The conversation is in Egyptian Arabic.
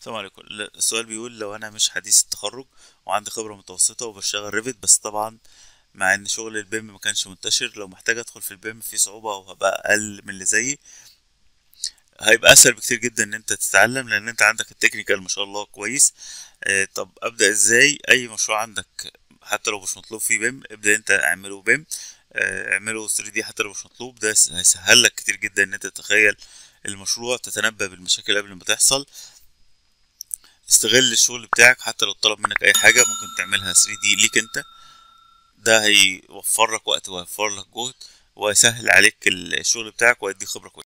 السلام عليكم ل- السؤال بيقول لو انا مش حديث التخرج وعندي خبرة متوسطة وبشتغل ريفت بس طبعا مع ان شغل البيم ما كانش منتشر لو محتاج ادخل في البيم في صعوبة او هبقى اقل من اللي زيي هيبقى اسهل بكتير جدا ان انت تتعلم لان انت عندك التكنيكال ما شاء الله كويس آه، طب ابدا ازاي اي مشروع عندك حتى لو مش مطلوب فيه بيم ابدا انت اعمله بيم آه، اعمله 3 دي حتى لو مش مطلوب ده هيسهل لك كتير جدا ان انت تتخيل المشروع تتنبأ بالمشاكل قبل ما تحصل استغل الشغل بتاعك حتى لو طلب منك اي حاجة ممكن تعملها 3 دي ليك انت ده هيوفر لك وقت ويوفر لك جهد ويسهل عليك الشغل بتاعك ويديك خبرة كويسة